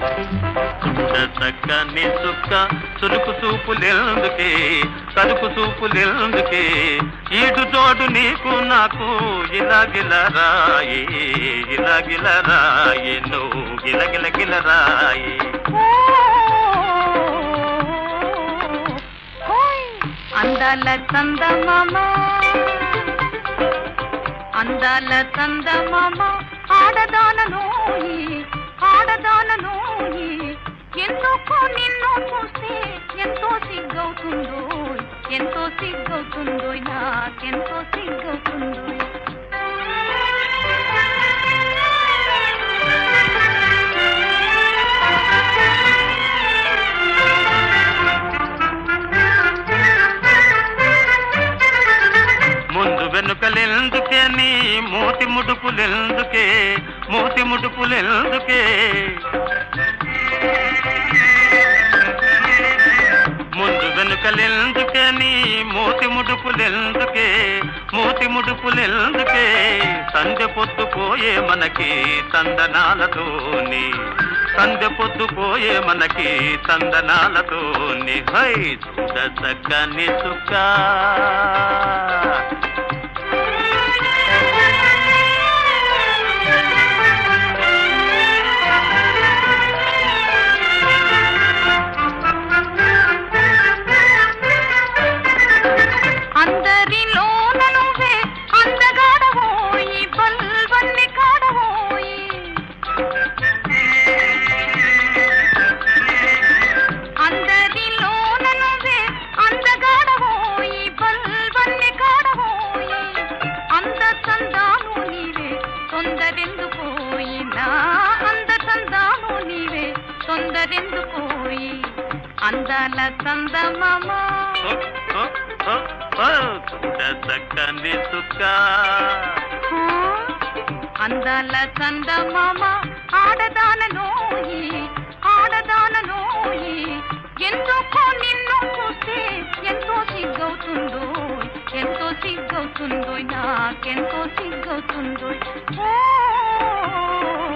చూడ చక్కని చుక్క చురుకు చూపులెందుకే కరుకు చూపులెందుకే ఈడు జోడు నీకు నాకు ఇలాగిల రాయి ఇలాగిల రాయి నువ్వు గిలగిల గిల రాయి హోయ్! అందాల చందమామ అందాల చందమామ ఆడదానలోయి ఆడదానలోయి ఎందుకు నిన్ను చూస్తే ఎంతో సిగ్గవుతుందో ఎంతో సిగ్గవుతుందో నాకెంతో సిగ్గవుతుందో ముందు వెనుకలెందుకే నీ మూతి ముడుపులెందుకే మూతి ముడుపులెందుకే ముందు వెనుకలెందుకే నీ మూతి ముడుపులెందుకే మూతి ముడుపులెందుకే సంధ్య పొద్దుపోయే మనకి తందనాలతోని సంధ్య పొద్దుపోయే మనకి తందనాలతోని హై చూడ చక్కని చుక్క అందరిలోన నువ్వే అందగాడవోయి బల్వన్ని కాడవోయి అందరిలోన నువ్వే అందగాడవోయి బల్వన్ని కాడవోయి అంద చందాలు నీవే తొందరెందుకోయి నా అంద చందాలు నీవే తొందరెందుకోయి అందాల చందమామ ఓ, ఓ, ఓ, ఓ, చూడ చక్కని చుక్క ఆ, అందాల చందమామ ఆడదానలోయి ఆడదానలోయి ఎందుకో నిన్ను చూస్తే ఎంతో సిగ్గవుతుందో ఎంతో సిగ్గవుతుందో నాకెంతో సిగ్గవుతుందో ఓ